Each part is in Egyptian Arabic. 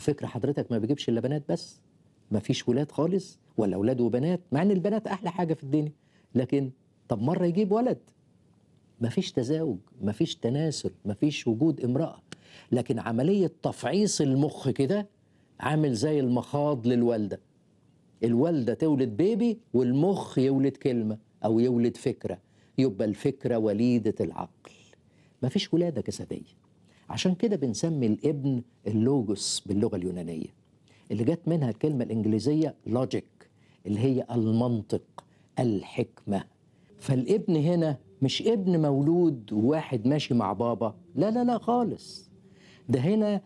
وفكر حضرتك ما بيجيبش الا بنات بس ما فيش ولاد خالص ولا اولاد وبنات مع ان البنات احلى حاجه في الدنيا لكن طب مره يجيب ولد ما فيش تزاوج ما فيش تناسل ما فيش وجود امراه لكن عمليه تفعيص المخ كده عامل زي المخاض للوالده الوالده تولد بيبي والمخ يولد كلمه او يولد فكره يبقى الفكره وليده العقل ما فيش ولاده جسديه عشان كده بنسمي الابن اللوجوس باللغه اليونانيه اللي جت منها الكلمه الانجليزيه لوجيك اللي هي المنطق الحكمه فالابن هنا مش ابن مولود وواحد ماشي مع بابا لا لا لا خالص ده هنا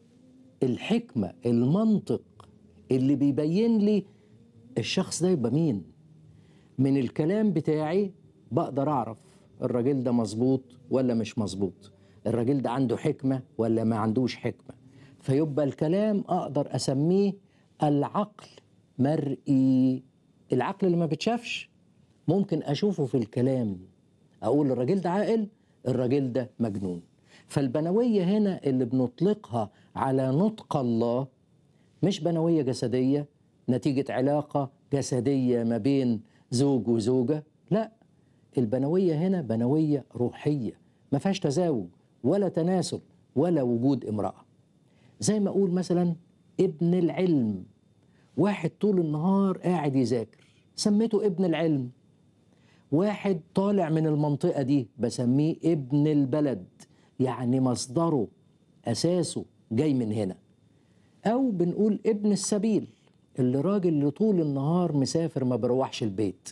الحكمه المنطق اللي بيبين لي الشخص ده يبقى مين من الكلام بتاعي بقدر اعرف الراجل ده مظبوط ولا مش مظبوط الراجل ده عنده حكمه ولا ما عندوش حكمه فيبقى الكلام اقدر اسميه العقل مرئي العقل اللي ما بتشافش ممكن اشوفه في الكلام اقول الراجل ده عاقل الراجل ده مجنون فالبنويه هنا اللي بنطلقها على نطق الله مش بنويه جسديه نتيجه علاقه جسديه ما بين زوج وزوجه لا البنويه هنا بنويه روحيه ما فيهاش تزاوج ولا تناسل ولا وجود امراه زي ما اقول مثلا ابن العلم واحد طول النهار قاعد يذاكر سميته ابن العلم واحد طالع من المنطقة دي بسميه ابن البلد يعني مصدره أساسه جاي من هنا أو بنقول ابن السبيل اللي راجل اللي طول النهار مسافر ما بروحش البيت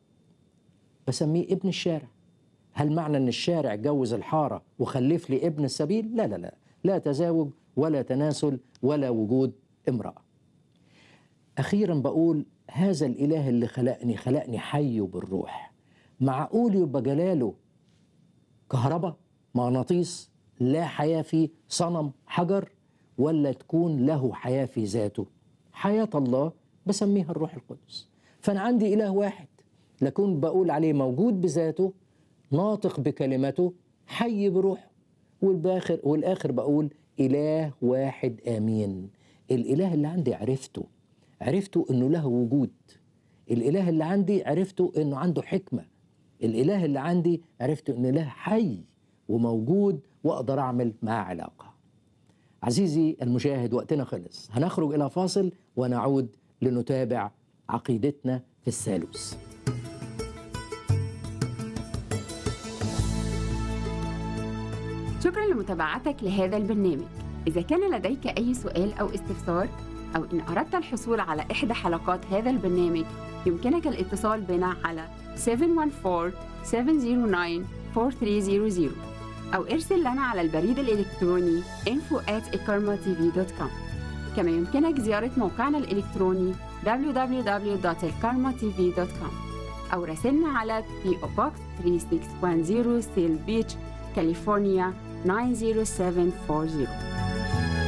بسميه ابن الشارع هل معنى ان الشارع جوز الحارة وخلف لي ابن السبيل لا لا لا لا تزاوج ولا تناسل ولا وجود امرأة أخيرا بقول هذا الإله اللي خلقني خلقني حي بالروح معقول يبقى جلاله كهرباء مغناطيس لا حياة فيه صنم حجر ولا تكون له حياة في ذاته حياة الله بسميها الروح القدس فأنا عندي إله واحد لكن بقول عليه موجود بذاته ناطق بكلمته حي بروحه والآخر والآخر بقول إله واحد آمين الإله اللي عندي عرفته عرفته إنه له وجود الإله اللي عندي عرفته إنه عنده حكمة الإله اللي عندي عرفته إنه إله حي وموجود وأقدر أعمل معاه علاقة عزيزي المشاهد وقتنا خلص هنخرج إلى فاصل ونعود لنتابع عقيدتنا في الثالوث شكرا لمتابعتك لهذا البرنامج إذا كان لديك أي سؤال أو استفسار أو إن أردت الحصول على إحدى حلقات هذا البرنامج يمكنك الاتصال بنا على 714-709-4300 أو ارسل لنا على البريد الإلكتروني info at كما يمكنك زيارة موقعنا الإلكتروني www.elkarmatv.com أو راسلنا على PO Box 3610 Seal Beach, كاليفورنيا 90740